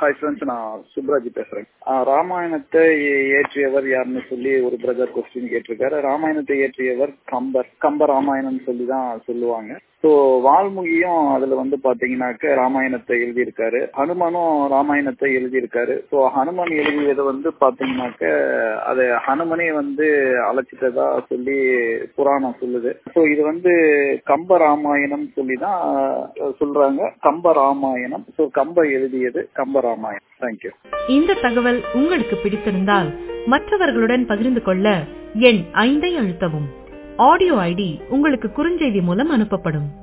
hi friends நான் சுப்ராஜ் பேசுறேன் ஆஹ் ராமாயணத்தை இயற்றியவர் யாருன்னு சொல்லி ஒரு பிரதர் கொஸ்டின் கேட்டிருக்காரு ராமாயணத்தை இயற்றியவர் கம்பர் கம்ப ராமாயணம் சொல்லி தான் சொல்லுவாங்க ஸோ வால்முகியும் அதுல வந்து பாத்தீங்கன்னாக்க ராமாயணத்தை எழுதியிருக்காரு ஹனுமனும் ராமாயணத்தை எழுதியிருக்காரு ஸோ ஹனுமன் எழுதியது வந்து பாத்தீங்கன்னாக்க அது ஹனுமனே வந்து அழைச்சிட்டதா சொல்லி புராணம் சொல்லுது ஸோ இது வந்து கம்ப ராமாயணம் சொல்லி தான் சொல்றாங்க கம்ப ராமாயணம் ஸோ கம்ப எழுதியது கம்ப ராமாயணம் தேங்க்யூ இந்த தகவல் உங்களுக்கு பிடித்திருந்தால் மற்றவர்களுடன் பகிர்ந்து கொள்ள எண் ஐந்தை அழுத்தவும் ஆடியோ ஐடி உங்களுக்கு குறுஞ்செய்தி மூலம் அனுப்பப்படும்